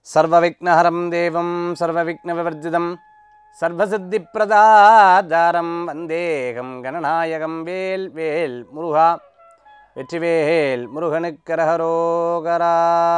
சர்வவிக்னஹரம் தேவம் சர்வவிக்னவிவர்ஜிதம் சர்வசித்திப்பிரதாதாரம் வந்தேகம் கணநாயகம் வேல் வேல் முருகா வெற்றிவேல் முருகனுக்கரகரோகரா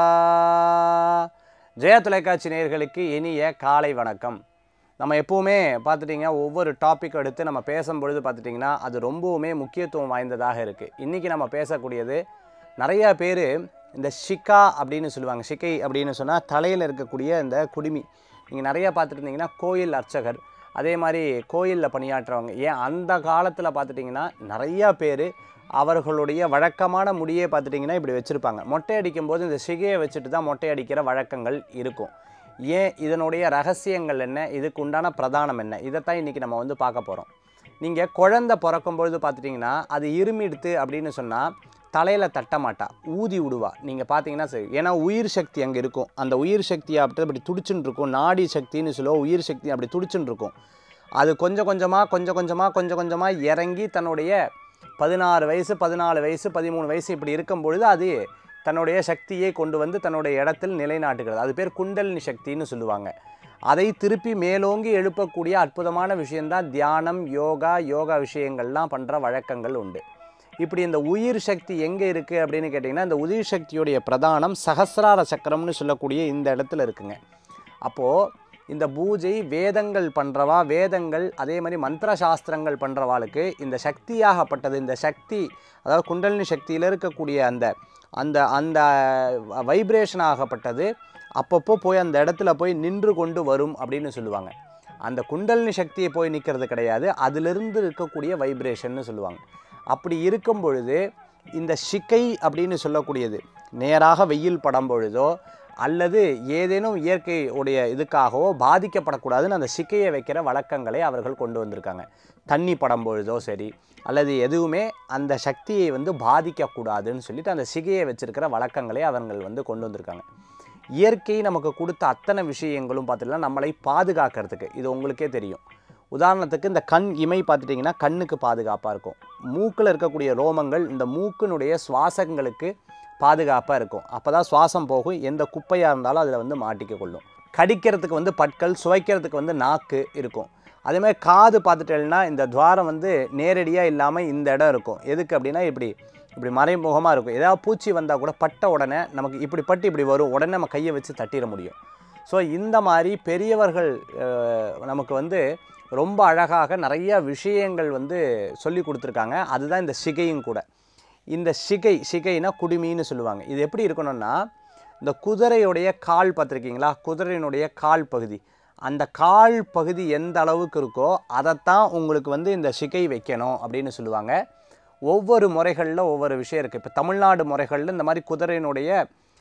ஜெய தொலைக்காட்சி நேயர்களுக்கு இனிய காலை வணக்கம் நம்ம எப்போவுமே பார்த்துட்டிங்கன்னா ஒவ்வொரு டாபிக் எடுத்து நம்ம பேசும்பொழுது பார்த்துட்டிங்கன்னா அது ரொம்பவுமே முக்கியத்துவம் வாய்ந்ததாக இருக்குது இன்றைக்கி நம்ம பேசக்கூடியது நிறையா பேர் இந்த ஷிக்கா அப்படின்னு சொல்லுவாங்க ஷிக்கை அப்படின்னு சொன்னால் தலையில் இருக்கக்கூடிய இந்த குடுமி நீங்கள் நிறையா பார்த்துட்டு இருந்தீங்கன்னா கோயில் அர்ச்சகர் அதே மாதிரி கோயிலில் பணியாற்றுறவங்க ஏன் அந்த காலத்தில் பார்த்துட்டிங்கன்னா நிறையா பேர் அவர்களுடைய வழக்கமான முடியே பார்த்துட்டிங்கன்னா இப்படி வச்சுருப்பாங்க மொட்டை அடிக்கும்போது இந்த சிகையை வச்சுட்டு தான் மொட்டை அடிக்கிற வழக்கங்கள் இருக்கும் ஏன் இதனுடைய ரகசியங்கள் என்ன இதுக்கு உண்டான பிரதானம் என்ன இதைத்தான் இன்றைக்கி நம்ம வந்து பார்க்க போகிறோம் நீங்கள் குழந்தை பிறக்கும்பொழுது பார்த்துட்டிங்கன்னா அது இருமிடுத்து அப்படின்னு சொன்னால் தலையில் தட்ட மாட்டா ஊதி விடுவா நீங்கள் பார்த்தீங்கன்னா சரி ஏன்னா உயிர் சக்தி அங்கே இருக்கும் அந்த உயிர் சக்தி அப்படி அப்படி துடிச்சுன்னு இருக்கும் நாடி சக்தின்னு சொல்லுவோம் உயிர் சக்தி அப்படி துடிச்சுன்னு இருக்கும் அது கொஞ்சம் கொஞ்சமாக கொஞ்சம் கொஞ்சமாக கொஞ்சம் கொஞ்சமாக இறங்கி தன்னுடைய பதினாறு வயசு பதினாலு வயசு பதிமூணு வயசு இப்படி இருக்கும் பொழுது அது தன்னுடைய சக்தியை கொண்டு வந்து தன்னுடைய இடத்தில் நிலைநாட்டுகிறது அது பேர் குண்டலினி சக்தின்னு சொல்லுவாங்க அதை திருப்பி மேலோங்கி எழுப்பக்கூடிய அற்புதமான விஷயந்தான் தியானம் யோகா யோகா விஷயங்கள்லாம் பண்ணுற வழக்கங்கள் உண்டு இப்படி இந்த உயிர் சக்தி எங்கே இருக்குது அப்படின்னு கேட்டிங்கன்னா இந்த உயிர் சக்தியுடைய பிரதானம் சகசிரார சக்கரம்னு சொல்லக்கூடிய இந்த இடத்துல இருக்குங்க அப்போது இந்த பூஜை வேதங்கள் பண்ணுறவா வேதங்கள் அதே மாதிரி மந்திர சாஸ்திரங்கள் பண்ணுறவாளுக்கு இந்த சக்தியாகப்பட்டது இந்த சக்தி அதாவது குண்டலினி சக்தியில் இருக்கக்கூடிய அந்த அந்த அந்த வைப்ரேஷன் ஆகப்பட்டது அப்பப்போ போய் அந்த இடத்துல போய் நின்று கொண்டு வரும் அப்படின்னு சொல்லுவாங்க அந்த குண்டலினி சக்தியை போய் நிற்கிறது கிடையாது அதிலிருந்து இருக்கக்கூடிய வைப்ரேஷன்னு சொல்லுவாங்க அப்படி இருக்கும் பொழுது இந்த ஷிக்கை அப்படின்னு சொல்லக்கூடியது நேராக வெயில் படும் பொழுதோ அல்லது ஏதேனும் இயற்கை உடைய இதுக்காகவோ பாதிக்கப்படக்கூடாதுன்னு அந்த சிக்கையை வைக்கிற வழக்கங்களை அவர்கள் கொண்டு வந்திருக்காங்க தண்ணி படம் பொழுதோ சரி அல்லது எதுவுமே அந்த சக்தியை வந்து பாதிக்கக்கூடாதுன்னு சொல்லிட்டு அந்த சிகையை வச்சிருக்கிற வழக்கங்களை அவர்கள் வந்து கொண்டு வந்திருக்காங்க இயற்கை நமக்கு கொடுத்த அத்தனை விஷயங்களும் பார்த்துட்டுனா நம்மளை பாதுகாக்கிறதுக்கு இது உங்களுக்கே தெரியும் உதாரணத்துக்கு இந்த கண் இமை பார்த்துட்டிங்கன்னா கண்ணுக்கு பாதுகாப்பாக இருக்கும் மூக்கில் இருக்கக்கூடிய ரோமங்கள் இந்த மூக்கினுடைய சுவாசங்களுக்கு பாதுகாப்பாக இருக்கும் அப்போ தான் சுவாசம் போகும் எந்த குப்பையாக இருந்தாலும் அதில் வந்து மாட்டிக்க கொள்ளும் கடிக்கிறதுக்கு வந்து பற்கள் சுவைக்கிறதுக்கு வந்து நாக்கு இருக்கும் அதே மாதிரி காது பார்த்துட்டேன்னா இந்த துவாரம் வந்து நேரடியாக இல்லாமல் இந்த இடம் இருக்கும் எதுக்கு அப்படின்னா இப்படி இப்படி மறைமுகமாக இருக்கும் ஏதாவது பூச்சி வந்தால் கூட பட்ட உடனே நமக்கு இப்படி பட்டு இப்படி வரும் உடனே நம்ம கையை வச்சு தட்டிட முடியும் ஸோ இந்த மாதிரி பெரியவர்கள் அஹ், நமக்கு வந்து ரொம்ப அழகாக நிறைய விஷயங்கள் வந்து சொல்லி கொடுத்துருக்காங்க அதுதான் இந்த சிகையும் கூட இந்த சிகை சிகைனா குடுமின்னு சொல்லுவாங்க இது எப்படி இருக்கணும்னா இந்த குதிரையுடைய கால் பார்த்துருக்கீங்களா குதிரையினுடைய கால் பகுதி அந்த கால் பகுதி எந்த அளவுக்கு இருக்கோ அதைத்தான் உங்களுக்கு வந்து இந்த சிகை வைக்கணும் அப்படின்னு சொல்லுவாங்க ஒவ்வொரு முறைகளில் ஒவ்வொரு விஷயம் இருக்குது இப்போ தமிழ்நாடு முறைகளில் இந்த மாதிரி குதிரையினுடைய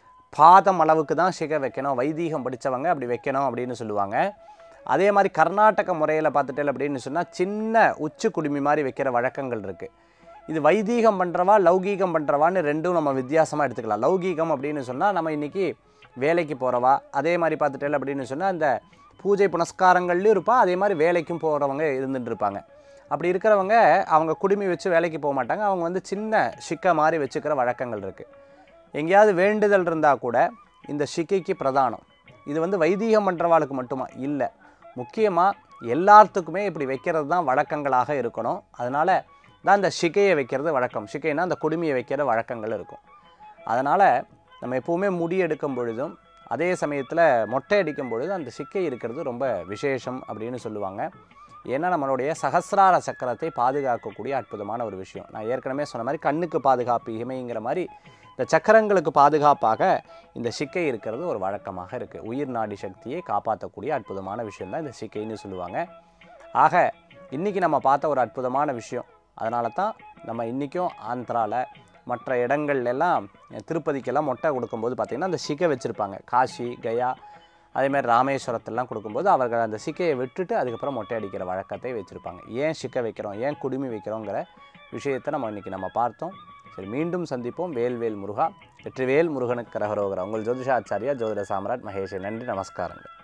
பாதம் அளவுக்கு தான் சிகை வைக்கணும் வைதீகம் படித்தவங்க அப்படி வைக்கணும் அப்படின்னு சொல்லுவாங்க அதே மாதிரி கர்நாடக முறையில் பார்த்துட்டேன் அப்படின்னு சொன்னால் சின்ன உச்சி குடுமி மாதிரி வைக்கிற வழக்கங்கள் இருக்குது இது வைதீகம் பண்ணுறவா லௌகீகம் பண்ணுறவான்னு ரெண்டும் நம்ம வித்தியாசமாக எடுத்துக்கலாம் லௌகீகம் அப்படின்னு சொன்னால் நம்ம இன்றைக்கி வேலைக்கு போகிறவா அதே மாதிரி பார்த்துட்டேன் அப்படின்னு சொன்னால் இந்த பூஜை புனஸ்காரங்கள்லையும் இருப்பா அதே மாதிரி வேலைக்கும் போகிறவங்க இருந்துட்டு இருப்பாங்க அப்படி இருக்கிறவங்க அவங்க குடுமி வச்சு வேலைக்கு போக மாட்டாங்க அவங்க வந்து சின்ன சிக்க மாதிரி வச்சுக்கிற வழக்கங்கள் இருக்குது எங்கேயாவது வேண்டுதல் இருந்தால் கூட இந்த சிக்கைக்கு பிரதானம் இது வந்து வைதீகம் பண்ணுறவாளுக்கு மட்டுமா இல்லை முக்கியமாக எல்லாத்துக்குமே இப்படி வைக்கிறது தான் வழக்கங்களாக இருக்கணும் அதனால் தான் இந்த சிகையை வைக்கிறது வழக்கம் சிகைனா அந்த குடுமியை வைக்கிற வழக்கங்கள் இருக்கும் அதனால் நம்ம எப்போவுமே முடி எடுக்கும் பொழுதும் அதே சமயத்தில் மொட்டை அடிக்கும் பொழுது அந்த சிக்கை இருக்கிறது ரொம்ப விசேஷம் அப்படின்னு சொல்லுவாங்க ஏன்னா நம்மளுடைய சகசிரார சக்கரத்தை பாதுகாக்கக்கூடிய அற்புதமான ஒரு விஷயம் நான் ஏற்கனவே சொன்ன மாதிரி கண்ணுக்கு பாதுகாப்பு இமைங்கிற மாதிரி இந்த சக்கரங்களுக்கு பாதுகாப்பாக இந்த சிக்கை இருக்கிறது ஒரு வழக்கமாக இருக்குது உயிர் நாடி சக்தியை காப்பாற்றக்கூடிய அற்புதமான விஷயம் தான் இந்த சிக்கைன்னு சொல்லுவாங்க ஆக இன்றைக்கி நம்ம பார்த்த ஒரு அற்புதமான விஷயம் அதனால தான் நம்ம இன்றைக்கும் ஆந்திராவில் மற்ற இடங்கள்ல எல்லாம் திருப்பதிக்கெல்லாம் மொட்டை கொடுக்கும்போது பார்த்திங்கன்னா அந்த சிகை வச்சுருப்பாங்க காசி கயா அதேமாதிரி ராமேஸ்வரத்தெல்லாம் கொடுக்கும்போது அவர்கள் அந்த சிக்கையை விட்டுட்டு அதுக்கப்புறம் மொட்டை அடிக்கிற வழக்கத்தை வச்சுருப்பாங்க ஏன் சிக்கை வைக்கிறோம் ஏன் குடுமி வைக்கிறோங்கிற விஷயத்தை நம்ம இன்றைக்கி நம்ம பார்த்தோம் சரி மீண்டும் சந்திப்போம் வேல்வேல் முருகா வெற்றிவேல் முருகனுக்கு கரகரோகரா உங்கள் ஜோதிஷாச்சாரியா ஜோதிட சாம்ராட் மகேஷ் நன்றி நமஸ்காரங்கள்